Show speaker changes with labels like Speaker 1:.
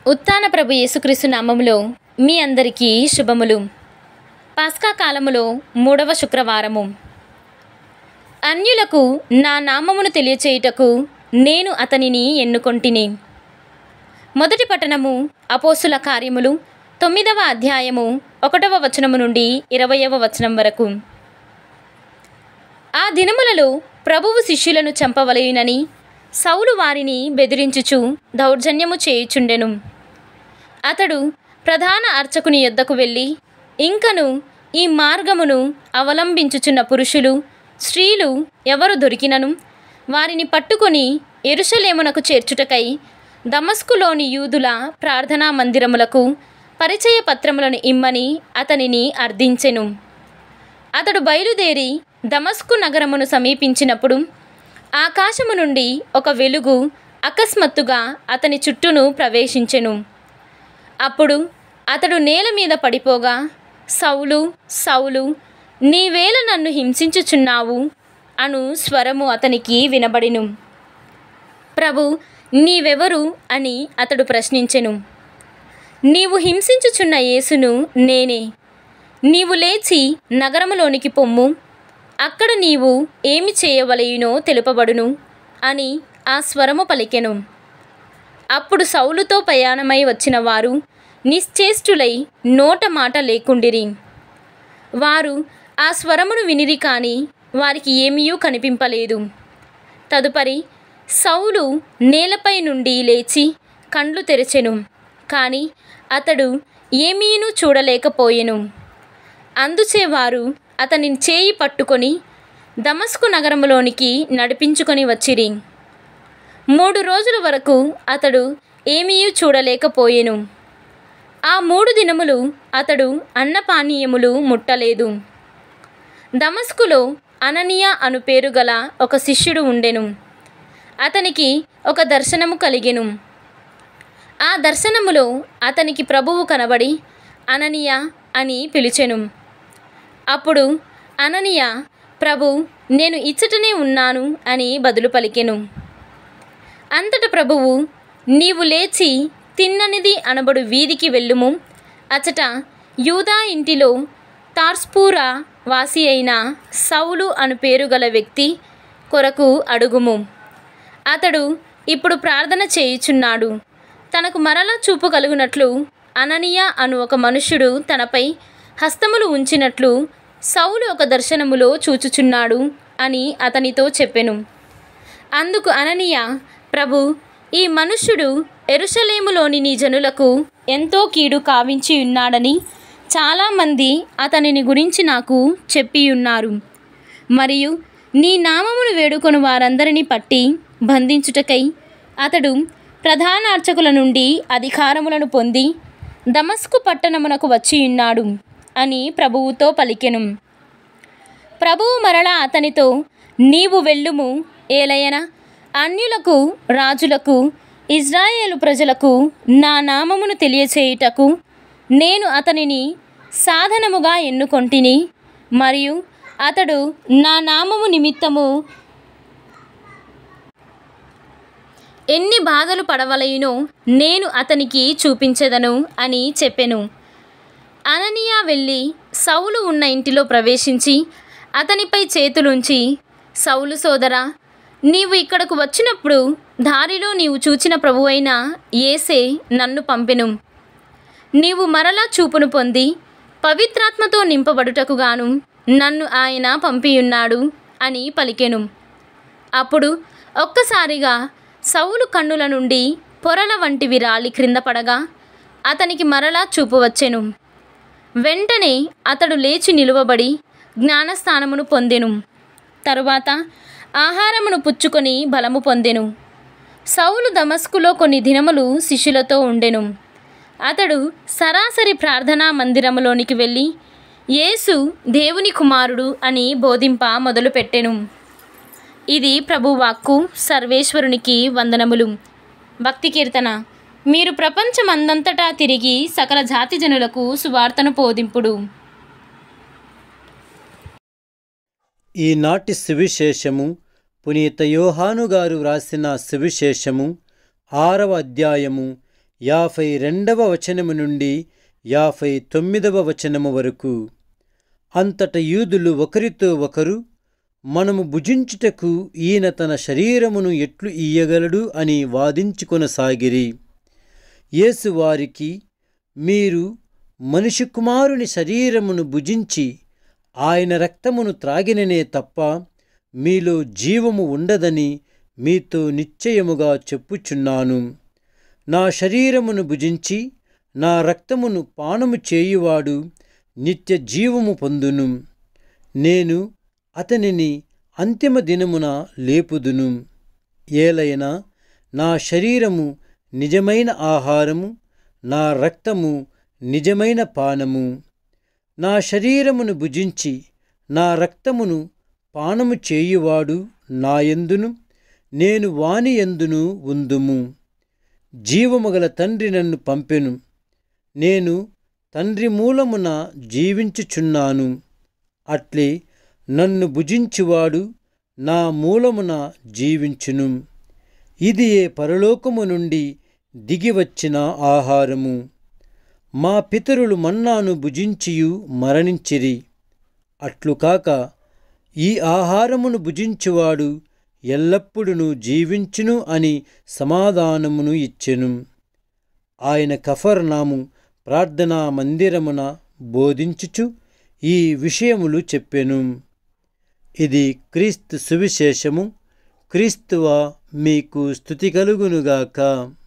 Speaker 1: ఉత్తాన ప్రభు యేసుక్రీస్తు నామములో మీ అందరికీ శుభములు పాస్కా కాలములో మూడవ శుక్రవారము అన్యులకు నా నామమును తెలియచేయుటకు నేను అతనిని ఎన్నుకొంటిని మొదటి పట్టణము అపోసుల కార్యములు తొమ్మిదవ అధ్యాయము ఒకటవ వచనము నుండి ఇరవయవ వచనం వరకు ఆ దినములలో ప్రభువు శిష్యులను చంపవలయునని సౌలు వారిని బెదిరించుచు దౌర్జన్యము చేయుచుండెను అతడు ప్రధాన అర్చకుని యొద్దకు వెళ్ళి ఇంకను ఈ మార్గమును అవలంబించుచున్న పురుషులు స్త్రీలు ఎవరు దొరికినను వారిని పట్టుకొని ఎరుషలేమునకు చేర్చుటకై దమస్కులోని యూదుల ప్రార్థనా మందిరములకు పరిచయ పత్రములను ఇమ్మని అతనిని అర్థించెను అతడు బయలుదేరి దమస్కు నగరమును సమీపించినప్పుడు ఆకాశము నుండి ఒక వెలుగు అకస్మాత్తుగా అతని చుట్టూను ప్రవేశించెను అప్పుడు అతడు నేల మీద పడిపోగా సౌలు సౌలు నీవేళ నన్ను హింసించుచున్నావు అను స్వరము అతనికి వినబడిను ప్రభు నీవెవరు అని అతడు ప్రశ్నించెను నీవు హింసించుచున్న యేసును నేనే నీవు లేచి నగరములోనికి పొమ్ము అక్కడ నీవు ఏమి చేయవలయునో తెలుపబడును అని ఆ స్వరము పలికెను అప్పుడు సౌలుతో ప్రయాణమై వచ్చిన వారు నిశ్చేష్టులై నోట మాట లేకుండిరి వారు ఆ స్వరమును వినిరి కాని వారికి ఏమీయూ కనిపింపలేదు తదుపరి సౌలు నేలపై నుండి లేచి కండ్లు తెరిచెను కానీ అతడు ఏమీను చూడలేకపోయెను అందుచే వారు అతని చేయి పట్టుకొని దమస్కు నగరములోనికి నడిపించుకొని వచ్చిరి మూడు రోజుల వరకు అతడు ఏమీ చూడలేకపోయెను ఆ మూడు దినములు అతడు అన్నపానీయములు ముట్టలేదు దమస్కులో అననీయ అను పేరు గల ఒక శిష్యుడు ఉండెను అతనికి ఒక దర్శనము కలిగెను ఆ దర్శనములో అతనికి ప్రభువు కనబడి అననీయ అని పిలిచెను అప్పుడు అననీయ ప్రభు నేను ఇచ్చటనే ఉన్నాను అని బదులు పలికెను అంతట ప్రభువు నీవు లేచి తిన్ననిది అనబడు వీధికి వెళ్ళుము అచట యూదా ఇంటిలో తార్స్పూరా వాసి అయిన సౌలు అను పేరు గల వ్యక్తి కొరకు అడుగుము అతడు ఇప్పుడు ప్రార్థన చేయుచున్నాడు తనకు మరల చూపు కలుగునట్లు అననీయ అను ఒక మనుష్యుడు తనపై హస్తములు ఉంచినట్లు సౌలు ఒక దర్శనములో చూచుచున్నాడు అని అతనితో చెప్పెను అందుకు అననీయ ప్రభు ఈ మనుష్యుడు ఎరుషలేములోని నీ జనులకు ఎంతో కీడు కావించి ఉన్నాడని చాలామంది అతనిని గురించి నాకు చెప్పియున్నారు మరియు నీ నామమును వేడుకొని వారందరినీ పట్టి బంధించుటకై అతడు ప్రధాన అర్చకుల నుండి అధికారములను పొంది దమస్కు పట్టణమునకు వచ్చియున్నాడు అని ప్రభువుతో పలికెను ప్రభువు మరలా అతనితో నీవు వెళ్ళుము ఏలయన అన్యులకు రాజులకు ఇజ్రాయేలు ప్రజలకు నా నామమును తెలియచేయుటకు నేను అతనిని సాధనముగా ఎన్నుకొంటిని మరియు అతడు నా నామము నిమిత్తము ఎన్ని బాధలు పడవలయునో నేను అతనికి చూపించెదను అని చెప్పెను అననీయ వెళ్ళి సౌలు ఉన్న ఇంటిలో ప్రవేశించి అతనిపై చేతులుంచి సౌలు సోదరా నీవు ఇక్కడకు వచ్చినప్పుడు దారిలో నీవు చూచిన ప్రభువైన ఏసే నన్ను పంపెను నీవు మరలా చూపును పొంది పవిత్రాత్మతో నింపబడుటకు గాను నన్ను ఆయన పంపియున్నాడు అని పలికెను అప్పుడు ఒక్కసారిగా సౌలు కన్నుల నుండి పొరల వంటివి రాలి క్రింద పడగా అతనికి మరలా చూపు వచ్చెను వెంటనే అతడు లేచి నిలువబడి జ్ఞానస్థానమును పొందెను తరువాత ఆహారమును పుచ్చుకొని బలము పొందెను సౌలు దమస్కులో కొన్ని దినములు శిష్యులతో ఉండెను అతడు సరాసరి ప్రార్థనా మందిరములోనికి వెళ్ళి యేసు దేవుని కుమారుడు అని బోధింప మొదలుపెట్టెను ఇది ప్రభువాక్కు సర్వేశ్వరునికి వందనములు భక్తి కీర్తన మీరు ప్రపంచమందంతటా తిరిగి సకల జాతి జనులకు సువార్తను బోధింపుడు
Speaker 2: ఈనాటి సువిశేషము పునీత యోహాను గారు వ్రాసిన సువిశేషము ఆరవ అధ్యాయము యాభై రెండవ వచనము నుండి యాభై తొమ్మిదవ వచనము వరకు అంతట యూదులు ఒకరితో ఒకరు మనము భుజించుటకు ఈయన తన శరీరమును ఎట్లు ఇయ్యగలడు అని వాదించుకొనసాగిరి యేసు వారికి మీరు మనిషి కుమారుని శరీరమును భుజించి ఆయన రక్తమును త్రాగిననే తప్ప మీలో జీవము ఉండదని మీతో నిశ్చయముగా చెప్పుచున్నాను నా శరీరమును భుజించి నా రక్తమును పానము చేయువాడు నిత్య జీవము పొందును నేను అతనిని అంతిమ దినమున లేపుదును ఏలైనా నా శరీరము నిజమైన ఆహారము నా రక్తము నిజమైన పానము నా శరీరమును భుజించి నా రక్తమును పానము చేయువాడు నాయందును నేను వాని ఎందును ఉందుము జీవముగల తండ్రి నన్ను పంపెను నేను తండ్రి మూలమున జీవించుచున్నాను అట్లే నన్ను భుజించువాడు నా మూలమున జీవించును ఇది ఏ పరలోకము నుండి దిగివచ్చిన ఆహారము మా పితరులు మన్నాను భుజించియు మరణించిరి అట్లు కాక ఈ ఆహారమును భుజించువాడు ఎల్లప్పుడూ జీవించును అని సమాధానమును ఇచ్చెను ఆయన కఫర్నాము ప్రార్థనా మందిరమున బోధించుచు ఈ విషయములు చెప్పెను ఇది క్రీస్తు సువిశేషము క్రీస్తువ మీకు స్థుతి కలుగునుగాక